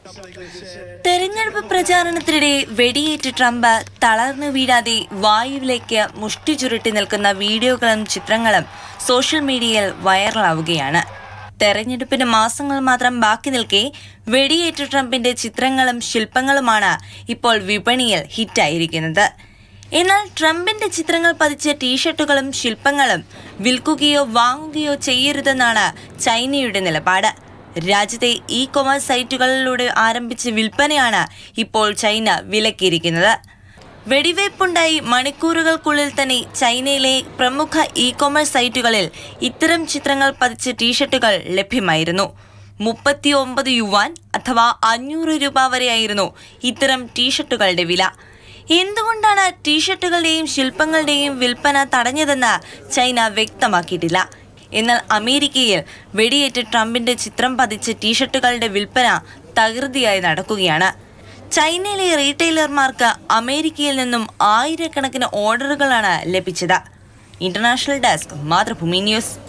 തെരഞ്ഞെടുപ്പ് പ്രചാരണത്തിനിടെ വെടിയേറ്റ് ട്രംപ് തളർന്നു വീഴാതെ വായുവിലേക്ക് മുഷ്ടി ചുരുട്ടി നിൽക്കുന്ന വീഡിയോകളും ചിത്രങ്ങളും സോഷ്യൽ മീഡിയയിൽ വൈറലാവുകയാണ് തെരഞ്ഞെടുപ്പിന് മാസങ്ങൾ മാത്രം ബാക്കി നിൽക്കെ വെടിയേറ്റ് ട്രംപിന്റെ ചിത്രങ്ങളും ശില്പങ്ങളുമാണ് ഇപ്പോൾ വിപണിയിൽ ഹിറ്റായിരിക്കുന്നത് എന്നാൽ ട്രംപിന്റെ ചിത്രങ്ങൾ പതിച്ച ടീഷർട്ടുകളും ശില്പങ്ങളും വിൽക്കുകയോ വാങ്ങുകയോ ചെയ്യരുതെന്നാണ് ചൈനയുടെ നിലപാട് രാജ്യത്തെ ഇ കൊമേഴ്സ് സൈറ്റുകളിലൂടെ ആരംഭിച്ച വിൽപ്പനയാണ് ഇപ്പോൾ ചൈന വിലക്കിയിരിക്കുന്നത് വെടിവയ്പുണ്ടായി മണിക്കൂറുകൾക്കുള്ളിൽ തന്നെ ചൈനയിലെ പ്രമുഖ ഇ കൊമേഴ്സ് സൈറ്റുകളിൽ ഇത്തരം ചിത്രങ്ങൾ പതിച്ച ടീഷർട്ടുകൾ ലഭ്യമായിരുന്നു മുപ്പത്തി ഒമ്പത് യുവാൻ അഥവാ അഞ്ഞൂറ് രൂപ വരെയായിരുന്നു ഇത്തരം ടീഷർട്ടുകളുടെ വില എന്തുകൊണ്ടാണ് ടീഷർട്ടുകളുടെയും ശില്പങ്ങളുടെയും വിൽപ്പന തടഞ്ഞതെന്ന് ചൈന വ്യക്തമാക്കിയിട്ടില്ല എന്നാൽ അമേരിക്കയിൽ വെടിയേറ്റ് ട്രംപിന്റെ ചിത്രം പതിച്ച ടീഷർട്ടുകളുടെ വിൽപ്പന തകൃതിയായി നടക്കുകയാണ് ചൈനയിലെ റീറ്റെയിലർമാർക്ക് അമേരിക്കയിൽ നിന്നും ആയിരക്കണക്കിന് ഓർഡറുകളാണ് ലഭിച്ചത് ഇന്റർനാഷണൽ ഡെസ്ക് മാതൃഭൂമി ന്യൂസ്